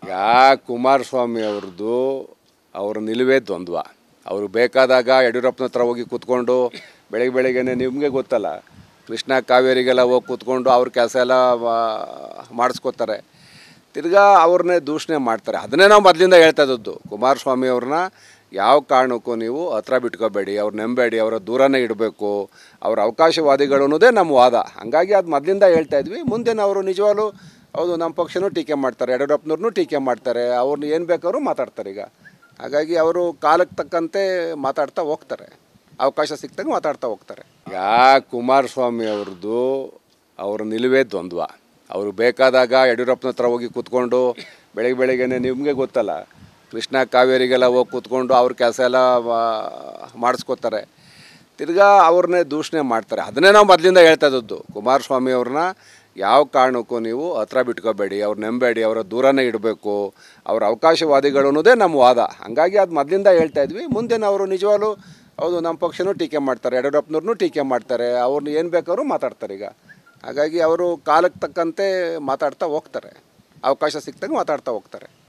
ಈಗ ಕುಮಾರಸ್ವಾಮಿ ಅವ್ರದ್ದು ಅವ್ರ ನಿಲುವೇ ದ್ವಂದ್ವ ಅವರು ಬೇಕಾದಾಗ ಯಡಿಯೂರಪ್ಪನ ಹತ್ರ ಹೋಗಿ ಕೂತ್ಕೊಂಡು ಬೆಳಗ್ಗೆ ಬೆಳಗ್ಗೆನೆ ನಿಮಗೆ ಗೊತ್ತಲ್ಲ ಕೃಷ್ಣ ಕಾವೇರಿಗೆಲ್ಲ ಹೋಗಿ ಕೂತ್ಕೊಂಡು ಅವ್ರ ಕೆಲಸ ಎಲ್ಲ ಮಾಡಿಸ್ಕೋತಾರೆ ತಿರ್ಗಾ ಅವ್ರನ್ನೇ ದೂಷಣೆ ಮಾಡ್ತಾರೆ ಅದನ್ನೇ ನಾವು ಮೊದಲಿಂದ ಹೇಳ್ತಾ ಇದ್ದದ್ದು ಕುಮಾರಸ್ವಾಮಿ ಅವ್ರನ್ನ ಯಾವ ಕಾರಣಕ್ಕೂ ನೀವು ಹತ್ರ ಬಿಟ್ಕೋಬೇಡಿ ಅವ್ರು ನೆಂಬೇಡಿ ಅವರ ದೂರನೇ ಇಡಬೇಕು ಅವ್ರ ಅವಕಾಶವಾದಿಗಳು ಅನ್ನೋದೇ ನಮ್ಮ ವಾದ ಹಾಗಾಗಿ ಅದು ಮೊದಲಿಂದ ಹೇಳ್ತಾ ಇದ್ವಿ ಮುಂದೆ ಅವರು ನಿಜವಾಗ್ಲೂ ಹೌದು ನಮ್ಮ ಪಕ್ಷನೂ ಟೀಕೆ ಮಾಡ್ತಾರೆ ಯಡಿಯೂರಪ್ಪನವ್ರನ್ನೂ ಟೀಕೆ ಮಾಡ್ತಾರೆ ಅವ್ರನ್ನ ಏನು ಬೇಕಾದ್ರೂ ಮಾತಾಡ್ತಾರೆ ಈಗ ಹಾಗಾಗಿ ಅವರು ಕಾಲಕ್ಕೆ ತಕ್ಕಂತೆ ಮಾತಾಡ್ತಾ ಹೋಗ್ತಾರೆ ಅವಕಾಶ ಸಿಕ್ತಾಗ ಮಾತಾಡ್ತಾ ಹೋಗ್ತಾರೆ ಈಗ ಕುಮಾರಸ್ವಾಮಿ ಅವ್ರದ್ದು ಅವ್ರ ನಿಲುವೇ ದ್ವಂದ್ವ ಅವರು ಬೇಕಾದಾಗ ಯಡಿಯೂರಪ್ಪನ ಹತ್ರ ಹೋಗಿ ಕೂತ್ಕೊಂಡು ಬೆಳಗ್ಗೆ ಬೆಳಗ್ಗೆನೆ ನಿಮಗೆ ಗೊತ್ತಲ್ಲ ಕೃಷ್ಣ ಕಾವೇರಿಗೆಲ್ಲ ಹೋಗಿ ಕೂತ್ಕೊಂಡು ಅವ್ರ ಕೆಲಸ ಎಲ್ಲ ಮಾಡಿಸ್ಕೋತಾರೆ ತಿರ್ಗಾ ಅವ್ರನ್ನೇ ದೂಷಣೆ ಮಾಡ್ತಾರೆ ಅದನ್ನೇ ನಾವು ಮೊದಲಿಂದ ಹೇಳ್ತಾ ಇದ್ದದ್ದು ಕುಮಾರಸ್ವಾಮಿ ಅವ್ರನ್ನ ಯಾವ ಕಾರಣಕ್ಕೂ ನೀವು ಹತ್ರ ಬಿಟ್ಕೋಬೇಡಿ ಅವ್ರು ನೆಂಬೇಡಿ ಅವರ ದೂರನೇ ಇಡಬೇಕು ಅವ್ರ ಅವಕಾಶವಾದಿಗಳು ಅನ್ನೋದೇ ನಮ್ಮ ವಾದ ಹಾಗಾಗಿ ಅದು ಮೊದಲಿಂದ ಹೇಳ್ತಾ ಇದ್ವಿ ಮುಂದೆ ಅವರು ನಿಜವಾಗ್ಲೂ ಹೌದು ನಮ್ಮ ಪಕ್ಷನೂ ಟೀಕೆ ಮಾಡ್ತಾರೆ ಯಡಿಯೂರಪ್ಪನವ್ರನ್ನೂ ಟೀಕೆ ಮಾಡ್ತಾರೆ ಅವ್ರನ್ನ ಏನು ಬೇಕಾದ್ರೂ ಮಾತಾಡ್ತಾರೆ ಈಗ ಹಾಗಾಗಿ ಅವರು ಕಾಲಕ್ಕೆ ತಕ್ಕಂತೆ ಮಾತಾಡ್ತಾ ಹೋಗ್ತಾರೆ ಅವಕಾಶ ಸಿಕ್ತಾಗ ಮಾತಾಡ್ತಾ ಹೋಗ್ತಾರೆ